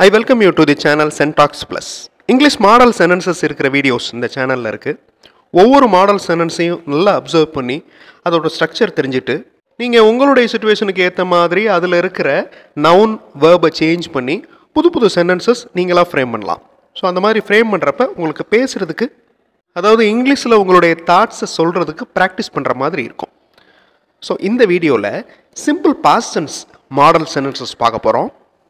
I welcome you to the channel syntax plus English model sentences இருக்கிற videos இந்த சேனலில் இருக்குது ஒவ்வொரு மாடல் சென்டென்ஸையும் நல்லா அப்சர்வ் பண்ணி அதோட ஸ்ட்ரக்சர் தெரிஞ்சுட்டு நீங்கள் உங்களுடைய சுச்சுவேஷனுக்கு ஏற்ற மாதிரி அதில் இருக்கிற நவுன் வேர்பை சேஞ்ச் பண்ணி புது புது சென்டென்சஸ் நீங்களாக ஃப்ரேம் பண்ணலாம் ஸோ அந்த மாதிரி ஃப்ரேம் பண்ணுறப்ப உங்களுக்கு பேசுகிறதுக்கு அதாவது இங்கிலீஷில் உங்களுடைய தாட்ஸை சொல்கிறதுக்கு ப்ராக்டிஸ் பண்ணுற மாதிரி இருக்கும் ஸோ இந்த வீடியோவில் சிம்பிள் பாஸ்டன்ஸ் மாடல் சென்டென்சஸ் பார்க்க போகிறோம்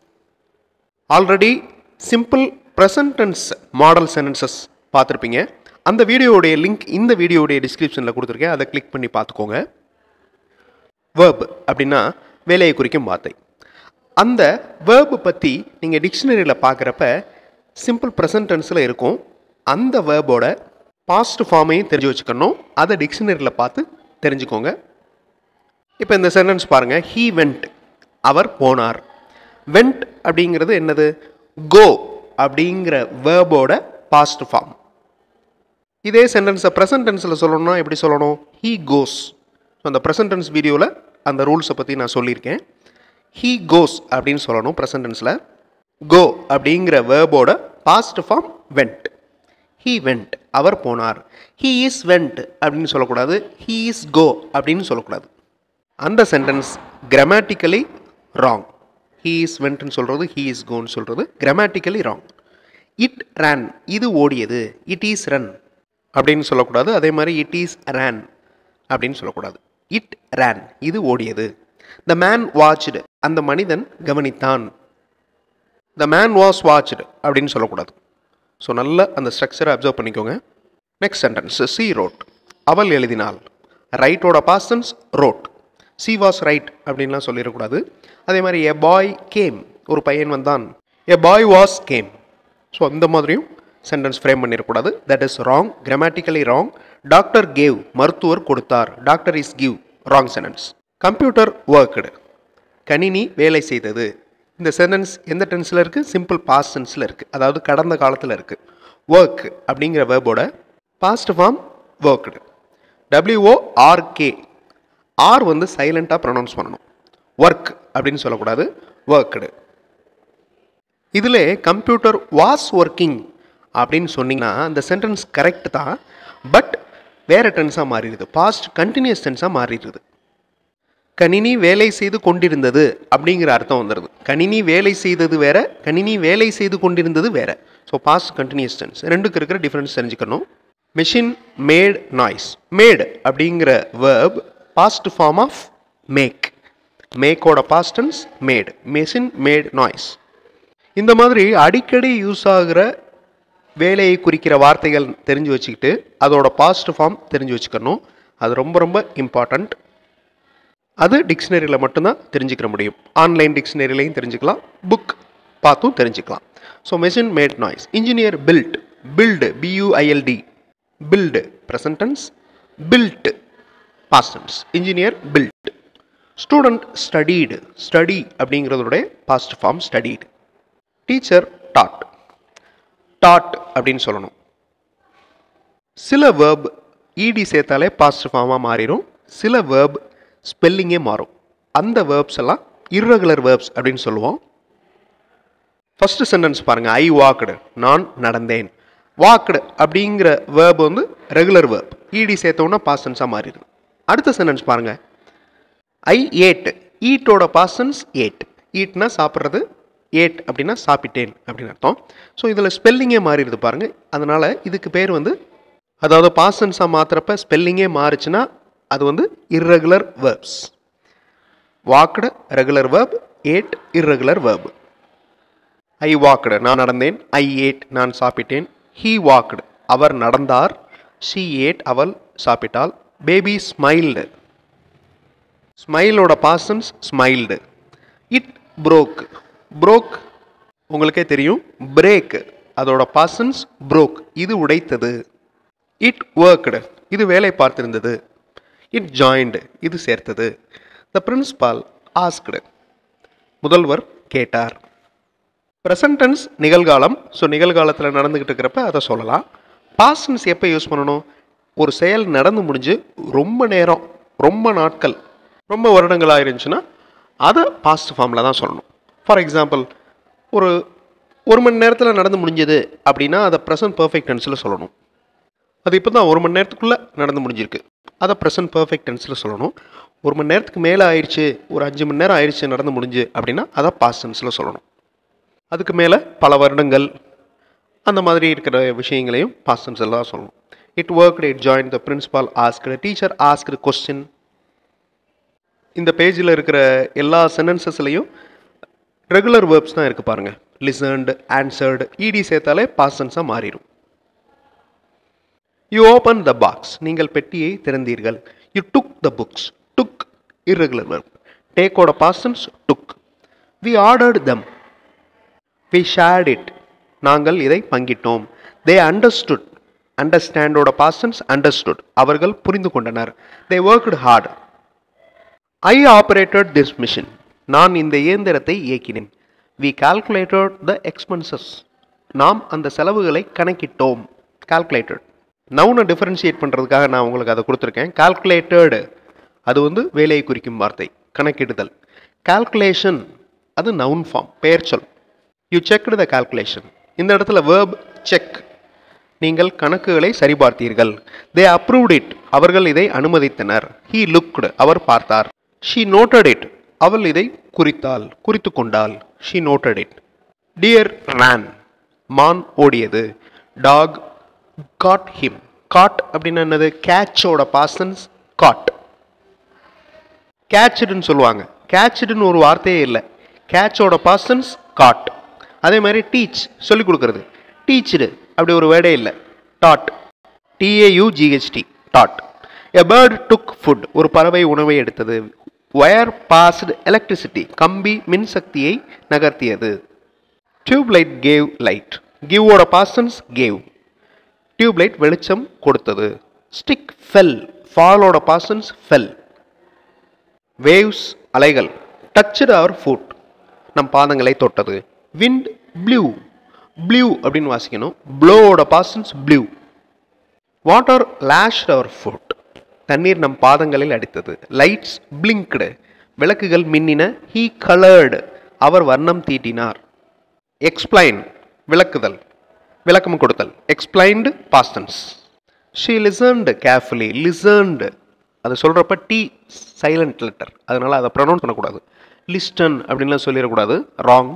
already simple present tense model sentences பார்த்துருப்பீங்க அந்த வீடியோவுடைய லிங்க் இந்த வீடியோவுடைய டிஸ்கிரிப்ஷனில் கொடுத்துருக்கேன் அதை கிளிக் பண்ணி பார்த்துக்கோங்க வேர்ப் அப்படின்னா வேலையை குறிக்கும் வார்த்தை அந்த வேர்பு பற்றி நீங்கள் டிக்ஷனரியில் பார்க்குறப்ப சிம்பிள் ப்ரெசன்ட் டென்ஸில் இருக்கும் அந்த வேர்போட பாஸ்ட் ஃபார்மையும் தெரிஞ்சு வச்சுக்கணும் அதை டிக்ஷனரியில் பார்த்து தெரிஞ்சுக்கோங்க இப்போ இந்த சென்டென்ஸ் பாருங்கள் ஹீ வெண்ட் அவர் போனார் வெண்ட் அப்படிங்கிறது என்னது கோ அப்படிங்கிற வேர்போட பாஸ்ட் ஃபார்ம் இதே சென்டென்ஸை ப்ரெசன்ட் டென்ஸில் சொல்லணும்னா எப்படி சொல்லணும் ஹீ கோஸ் ஸோ அந்த ப்ரெசன்ட் டென்ஸ் வீடியோவில் அந்த ரூல்ஸை பற்றி நான் சொல்லியிருக்கேன் ஹீ கோஸ் அப்படின்னு சொல்லணும் ப்ரெசன்ட் டென்ஸில் கோ அப்படிங்கிற வேர்போட past form went he went அவர் போனார் ஹீ இஸ் வெண்ட் அப்படின்னு சொல்லக்கூடாது ஹீ இஸ் கோ அப்படின்னு சொல்லக்கூடாது அந்த sentence grammatically wrong he is வெண்ட்னு சொல்கிறது ஹீ இஸ் கோன்னு சொல்கிறது கிராமட்டிக்கலி ராங் இட் ரன் இது ஓடியது இட் இஸ் ரன் அப்படின்னு சொல்லக்கூடாது அதே மாதிரி இட் இஸ் ரன் அப்படின்னு சொல்லக்கூடாது இட் ரன் இது ஓடியது த மேன் வாட்ச்டு அந்த மனிதன் கவனித்தான் த மேன் வாஸ் வாட்ச்டு அப்படின்னு சொல்லக்கூடாது ஸோ நல்ல அந்த ஸ்ட்ரக்சரை அப்சர்வ் பண்ணிக்கோங்க நெக்ஸ்ட் சென்டென்ஸ் சி ரோட் அவள் எழுதினாள் ரைட்டோட past tense wrote she was write அப்படின்லாம் சொல்லிடக்கூடாது அதே மாதிரி எ பாய் கேம் ஒரு பையன் வந்தான் a boy was came so இந்த மாதிரியும் சென்டென்ஸ் ஃப்ரேம் பண்ணிடக்கூடாது that is wrong grammatically wrong doctor gave மருத்துவர் கொடுத்தார் doctor is give wrong sentence computer worked கணினி வேலை செய்தது இந்த சென்டென்ஸ் எந்த டென்ஸில் இருக்குது சிம்பிள் பாஸ்ட் டென்ஸில் இருக்குது அதாவது கடந்த காலத்தில் இருக்குது ஒர்க் அப்படிங்கிற வேர்போட past form worked W O R K R வந்து சைலண்ட்டாக ப்ரொனவுன்ஸ் பண்ணணும் ஒர்க் அப்படின்னு சொல்லக்கூடாது ஒர்க்டு இதில் கம்ப்யூட்டர் வாஸ் ஒர்க்கிங் அப்படின்னு சொன்னீங்கன்னா அந்த சென்டென்ஸ் கரெக்ட் தான் பட் வேறு டென்ஸாக மாறிடுது பாஸ்ட் கண்டினியூஸ் டென்ஸாக மாறிடுது கணினி வேலை செய்து கொண்டிருந்தது அப்படிங்கிற அர்த்தம் வந்துடுது கணினி வேலை செய்தது வேற கணினி வேலை செய்து கொண்டிருந்தது வேற ஸோ பாஸ்ட் கண்டினியூஸ் டென்ஸ் ரெண்டுக்கு இருக்கிற டிஃப்ரென்ஸ் தெரிஞ்சுக்கணும் மிஷின் மேட் நாய்ஸ் மேட் அப்படிங்கிற verb past form of make மேக்கோட past tense made machine made noise இந்த மாதிரி அடிக்கடி யூஸ் ஆகிற வேலையை குறிக்கிற வார்த்தைகள் தெரிஞ்சு வச்சுக்கிட்டு அதோட பாஸ்ட் ஃபார்ம் தெரிஞ்சு வச்சுக்கணும் அது ரொம்ப ரொம்ப இம்பார்ட்டண்ட் அது டிக்ஷனரியில் மட்டும்தான் தெரிஞ்சுக்கிற முடியும் ஆன்லைன் டிக்ஷனரிலையும் தெரிஞ்சுக்கலாம் புக் பார்த்தும் தெரிஞ்சுக்கலாம் so machine made noise engineer build built B U I L D build present tense built past tense engineer built student studied study அப்படிங்கிறதோடைய past form studied teacher taught taught அப்படின்னு சொல்லணும் சில வேர்ப் இடி சேர்த்தாலே பாஸ்ட் ஃபார்மாக மாறிடும் சில வேர்ப் ஸ்பெல்லிங்கே மாறும் அந்த வேர்ப்ஸ் எல்லாம் இர்ரெகுலர் வேர்ப்ஸ் அப்படின்னு சொல்லுவோம் ஃபஸ்ட்டு சென்டென்ஸ் பாருங்கள் ஐ வாக்டு நான் நடந்தேன் வாக்டு அப்படிங்கிற வேர்ப் வந்து ரெகுலர் வேர்ப் இடி சேர்த்தோன்னா பாஸ்டன்ஸாக மாறிடுது அடுத்த சென்டென்ஸ் பாருங்கள் ஐ ஏட் ஈட்டோட பாஸ்டன்ஸ் ஏட் ஈட்னா சாப்பிட்றது ஏட் அப்படின்னா சாப்பிட்டேன் அப்படின்னு அர்த்தம் ஸோ இதில் ஸ்பெல்லிங்கே மாறிடுது பாருங்கள் அதனால் இதுக்கு பேர் வந்து அதாவது பாசன்ஸாக மாற்றுறப்ப ஸ்பெல்லிங்கே மாறுச்சுன்னா அது வந்து irregular verbs walked regular verb ate irregular verb I walked நான் நடந்தேன் ஐ ஏட் நான் சாப்பிட்டேன் ஹீ வாக்டு அவர் நடந்தார் ஷீ ஏட் அவள் சாப்பிட்டாள் பேபி ஸ்மைல்டு ஸ்மைலோட past tense smiled it broke broke உங்களுக்கே தெரியும் பிரேக் அதோட பாசன்ஸ் ப்ரோக் இது உடைத்தது இட் ஒர்க்டு இது வேலை பார்த்திருந்தது இட் ஜாயின்டு இது சேர்த்தது த பிரின்ஸ்பால் ஆஸ்க்டு முதல்வர் கேட்டார் ப்ரெசன்டென்ஸ் நிகழ்காலம் ஸோ நிகழ்காலத்தில் நடந்துக்கிட்டு இருக்கிறப்ப அதை சொல்லலாம் பாஸ்டன்ஸ் எப்போ யூஸ் பண்ணணும் ஒரு செயல் நடந்து முடிஞ்சு ரொம்ப நேரம் ரொம்ப நாட்கள் ரொம்ப வருடங்களாக இருந்துச்சுன்னா அதை பாஸ்ட் ஃபார்மில் தான் சொல்லணும் ஃபார் எக்ஸாம்பிள் ஒரு ஒரு மணி நேரத்தில் நடந்து முடிஞ்சது அப்படின்னா அதை ப்ரெசன்ட் பர்ஃபெக்ட் டென்ஸில் சொல்லணும் அது இப்போ தான் ஒரு மணி நேரத்துக்குள்ளே நடந்து முடிஞ்சிருக்கு அதை ப்ரெசன்ட் பர்ஃபெக்ட் டென்ஸில் சொல்லணும் ஒரு மணி நேரத்துக்கு மேலே ஆயிடுச்சு ஒரு அஞ்சு மணி நேரம் ஆயிடுச்சு நடந்து முடிஞ்சு அப்படின்னா அதை பாஸ்ட் டென்ஸில் சொல்லணும் அதுக்கு மேலே பல வருடங்கள் அந்த மாதிரி இருக்கிற விஷயங்களையும் பாஸ்ட் டென்ஸில் தான் சொல்லணும் it work it join the principal asked teacher asked question இந்த பேஜில் இருக்கிற எல்லா சென்டென்சஸ்லையும் ரெகுலர் வேர்ப்ஸ் தான் இருக்குது பாருங்கள் லிசன்டு ஆன்சர்டு இடி சேர்த்தாலே பாசன்ஸாக மாறிடும் யூ ஓப்பன் த பாக்ஸ் நீங்கள் பெட்டியை திறந்தீர்கள் you took the books took irregular verb டேக்கோட past tense took we ordered them we shared it நாங்கள் இதை பங்கிட்டோம் தே அண்டர்ஸ்டுட் அண்டர்ஸ்டாண்டோட பாசன்ஸ் அண்டர்ஸ்டுட் அவர்கள் புரிந்து கொண்டனர் they worked hard I operated this machine நான் இந்த இயந்திரத்தை இயக்கினேன் வி கால்குலேட்டட் த எக்ஸ்பென்சஸ் நாம் அந்த செலவுகளை கணக்கிட்டோம் கால்குலேட்டட் நவுனை டிஃபரன்ஷியேட் பண்ணுறதுக்காக நான் உங்களுக்கு அதை கொடுத்துருக்கேன் கால்குலேட்டடு அது வந்து வேலையை குறிக்கும் வார்த்தை கணக்கிடுதல் கால்குலேஷன் அது நவுன் ஃபார்ம் பெயர் சொல் யூ செக்டு த கால்குலேஷன் இந்த இடத்துல வேர்ப் செக் நீங்கள் கணக்குகளை சரிபார்த்தீர்கள் தே அப்ரூவ்ட் இட் அவர்கள் இதை அனுமதித்தனர் ஹீ லுக்டு அவர் பார்த்தார் ஷீ நோட்டட் இட் அவள் இதை குறித்தாள் குறித்து கொண்டாள் she noted it deer ran மான் ஓடியது டாக் காட் ஹிம் காட் அப்படின்னா என்னது கேட்சோட பாசன்ஸ் காட் கேட்ச்டுன்னு சொல்லுவாங்க கேட்ச்டுன்னு ஒரு வார்த்தையே இல்லை கேட்சோட பாசன்ஸ் காட் அதே மாதிரி டீச் சொல்லிக் கொடுக்கறது டீச்டு அப்படி ஒரு வேர்டே இல்லை taught T A U G H T taught a bird took food ஒரு பறவை உணவை எடுத்தது ஒயர் பாஸ்டு எலக்ட்ரிசிட்டி கம்பி மின்சக்தியை நகர்த்தியது டியூப்லைட் கேவ் லைட் கிவோட பாசன்ஸ் கேவ் டியூப்லைட் வெளிச்சம் கொடுத்தது ஸ்டிக் ஃபெல் ஃபாலோட பாசன்ஸ் ஃபெல் வேவ்ஸ் அலைகள் டச்சுடு அவர் ஃபுட் நம் பாதங்களை தொட்டது விண்ட் ப்ளூ ப்ளூ அப்படின்னு வாசிக்கணும் ப்ளோவோட past tense blew water lashed our foot தண்ணீர் நம் பாதங்களில் அடித்தது லைட்ஸ் பிளிங்க்டு விளக்குகள் மின்னின ஹீ கலர்டு அவர் வர்ணம் தீட்டினார் எக்ஸ்பிளைன் விளக்குதல் விளக்கம் கொடுத்தல் explained past tense she listened carefully listened அது சொல்கிறப்ப டி சைலண்ட் லெட்டர் அதனால் அதை ப்ரொனவுன்ஸ் பண்ணக்கூடாது லிஸ்டன் அப்படின்லாம் சொல்லிடக்கூடாது wrong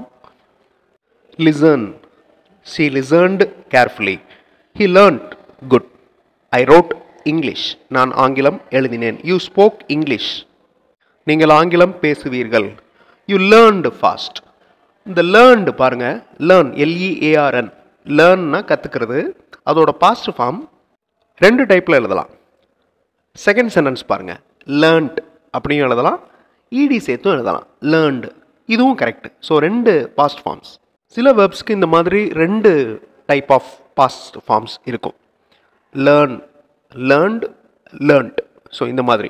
listen she listened carefully he learned good I wrote English நான் ஆங்கிலம் எழுதினேன் யூ ஸ்போக் இங்கிலீஷ் நீங்கள் ஆங்கிலம் பேசுவீர்கள் யூ லேர்ன்டு ஃபாஸ்ட் இந்த லேர்ன்டு பாருங்க லேர்ன் எல்இஏஆர்என் லேர்ன்னா கற்றுக்கிறது அதோட பாஸ்ட் ஃபார்ம் ரெண்டு டைப்பில் எழுதலாம் செகண்ட் சென்டென்ஸ் பாருங்க லேர்ன்ட் அப்படியும் எழுதலாம் இடி சேர்த்தும் எழுதலாம் லேர்ன்டு இதுவும் கரெக்ட் ஸோ ரெண்டு பாஸ்ட் ஃபார்ம்ஸ் சில வெர்ப்ஸ்க்கு இந்த மாதிரி ரெண்டு டைப் ஆஃப் பாஸ்ட் ஃபார்ம்ஸ் இருக்கும் லேர்ன் லேர்ன்டு லேர்ன்ட் ஸோ இந்த மாதிரி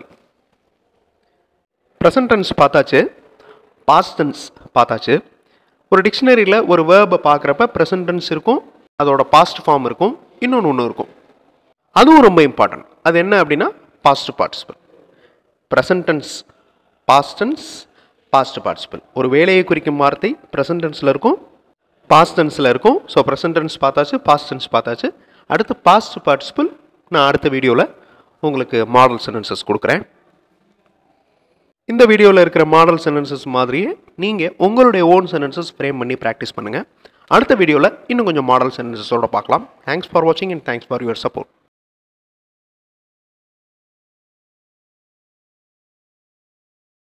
ப்ரெசன்ட் டென்ஸ் பார்த்தாச்சு பாஸ்ட் டென்ஸ் பார்த்தாச்சு ஒரு டிக்ஷனரியில் ஒரு வேர்பை பார்க்குறப்ப ப்ரெசன்ட் டென்ஸ் இருக்கும் அதோட பாஸ்ட் ஃபார்ம் இருக்கும் இன்னொன்று ஒன்று இருக்கும் அதுவும் ரொம்ப இம்பார்ட்டன்ட் அது என்ன அப்படின்னா past participle present tense past tense past participle ஒரு வேலையை குறிக்கும் வார்த்தை ப்ரெசன்ட் டென்ஸில் இருக்கும் பாஸ்ட் டென்ஸில் இருக்கும் ஸோ ப்ரெசன்ட் டென்ஸ் பார்த்தாச்சு பாஸ்ட் டென்ஸ் பார்த்தாச்சு அடுத்து பாஸ்ட் பார்ட்டிசிபிள் நான் அடுத்த வீடியோவில் உங்களுக்கு மாடல் சென்டென்சஸ் கொடுக்குறேன் இந்த வீடியோவில் இருக்கிற மாடல் சென்டென்சஸ் மாதிரியே நீங்கள் உங்களுடைய ஓன் சென்டென்சஸ் ஃப்ரேம் பண்ணி ப்ராக்டிஸ் பண்ணுங்கள் அடுத்த வீடியோவில் இன்னும் கொஞ்சம் மாடல் சென்டென்சஸோட பார்க்கலாம் தேங்க்ஸ் ஃபார் வாட்சிங் and thanks for your support